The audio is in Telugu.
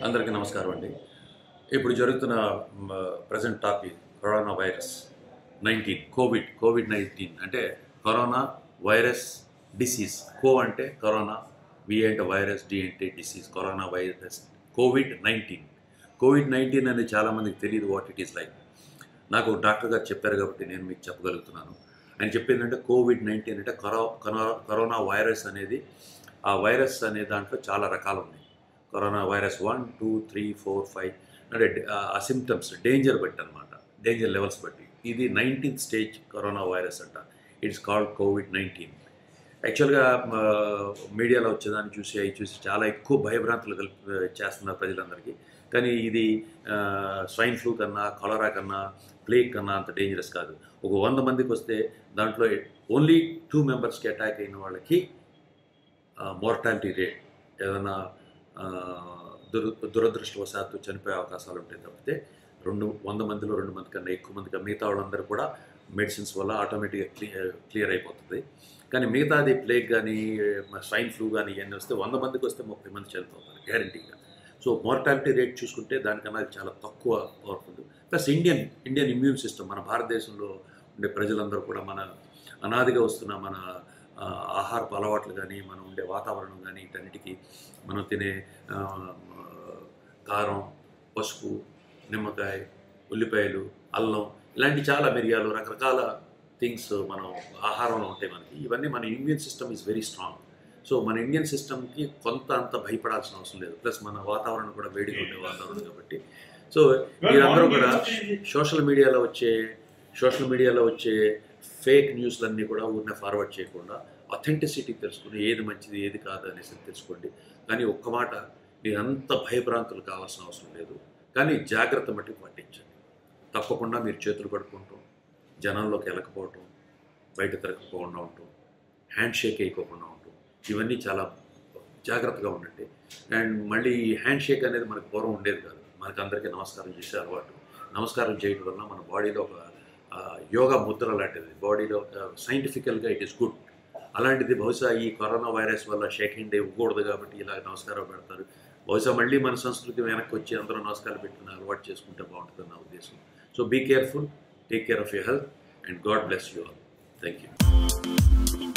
అందరికీ నమస్కారం అండి ఇప్పుడు జరుగుతున్న present topic corona virus nineteen COVID COVID nineteen అంటే కరోనా వైరస్ డిసీజ్ కో అంటే కరోనా వి అంటే వైరస్ డి అంటే disease corona virus COVID nineteen COVID nineteen అనేది చాలామందికి తెలియదు వాట్ ఇట్ ఈస్ లైక్ నాకు డాక్టర్ గారు చెప్పారు కాబట్టి నేను మీకు చెప్పగలుగుతున్నాను ఆయన చెప్పింది అంటే కోవిడ్ నైన్టీన్ అంటే కరో కరో- కరోనా వైరస్ అనేది ఆ వైరస్ అనే దాంట్లో చాలా రకాలు ఉన్నాయి corona virus one two three four five అంటే డ- ఆ సిమ్టమ్స్ డేంజర్ బట్టి అనమాట డేంజర్ లెవెల్స్ బట్టి ఇది నైన్టీన్త్ స్టేజ్ కరోనా వైరస్ అంట ఇట్స్ కాల్డ్ కోవిడ్ నైన్టీన్ యాక్చువల్గా మీడియాలో వచ్చేదాన్ని చూసి అవి చూసి చాలా ఎక్కువ భయభ్రాంతులు కల్పి చేస్తున్నారు ప్రజలందరికీ కానీ ఇది స్వైన్ ఫ్లూ కన్నా కలరా కన్నా ప్లేగ్ కన్నా అంత డేంజరస్ కాదు ఒక వంద మందికి వస్తే దాంట్లో ఓన్లీ టూ మెంబర్స్కి అటాక్ అయిన వాళ్ళకి మోర్టాలిటీ రేట్ ఏదైనా ఆ, దుర దురదృష్టవశాత్తు చనిపోయే అవకాశాలు ఉంటాయి తప్పితే రెండు వంద మందిలో రెండు మంది కన్నా ఎక్కువ మంది కన్నా మిగతా వాళ్ళందరూ కూడా మెడిసిన్స్ వల్ల ఆటోమేటిక్గా క్లియర్ క్లియర్ అయిపోతుంది కానీ మిగతాది ప్లేగ్ కానీ స్వైన్ ఫ్లూ కానీ ఇవన్నీ వస్తే వంద మందికి వస్తే ముప్పై మంది చనిపోతారు గ్యారంటీగా సో మోర్టాలిటీ రేట్ చూసుకుంటే దానికన్నా అది చాలా తక్కువ powerful plus Indian Indian immune system మన భారతదేశంలో ఉండే ప్రజలందరూ కూడా మన అనాదిగా వస్తున్న మన ఆ, ఆహారపు అలవాట్లు కానీ మనం ఉండే వాతావరణం కానీ వీటన్నిటికీ మనం తినే ఆ, కారం పసుపు నిమ్మకాయ ఉల్లిపాయలు అల్లం ఇలాంటి చాలా మిరియాలు రకరకాల థింగ్స్ మనం ఆహారంలో ఉంటాయి మనకి ఇవన్నీ మన immune system is very strong so మన ఇండియన్ సిస్టమ్కి కొంత అంత భయపడాల్సిన అవసరం లేదు ప్లస్ మన వాతావరణం కూడా వేడిగా ఉండే వాతావరణం కాబట్టి సో మీరందరూ కూడా సోషల్ మీడియాలో వచ్చే సోషల్ మీడియాలో వచ్చే ఫేక్ న్యూస్లన్నీ కూడా ఊరినే ఫార్వర్డ్ చేయకుండా అథెంటిసిటీ తెలుసుకుని ఏది మంచిది ఏది కాదు అనేసి తెలుసుకోండి కానీ ఒక్క మాట మీరంత భయభ్రాంతులు కావాల్సిన అవసరం లేదు కానీ జాగ్రత్త మట్టి పాటించండి తప్పకుండా మీరు చేతులు కడుక్కుంటాం జనాల్లోకి వెళ్ళకపోవటం బయట తిరగకపోకుండా ఉండటం హ్యాండ్ షేక్ వేయకోకుండా ఉండటం ఇవన్నీ చాలా జాగ్రత్తగా ఉండండి అండ్ మళ్ళీ ఈ హ్యాండ్ షేక్ అనేది మనకు పూర్వం ఉండేది కాదు మనకు అందరికీ నమస్కారం చేసే అలవాటు నమస్కారం చేయడం వల్ల మన బాడీలో ఒక ఆ, యోగా ముద్ర లాంటిది బాడీలో సైంటిఫికల్గా ఇట్ ఈస్ గుడ్ అలాంటిది బహుశా ఈ కరోనా వైరస్ వల్ల షేక్ హ్యాండ్ ఇవ్వకూడదు కాబట్టి ఇలా నమస్కారం పెడతారు బహుశా మళ్ళీ మన సంస్కృతి వెనక్కి వచ్చి అందరూ నమస్కారం పెట్టిన అలవాటు చేసుకుంటే బాగుంటుంది నా ఉద్దేశం so be careful take care of your health and God bless you all thank you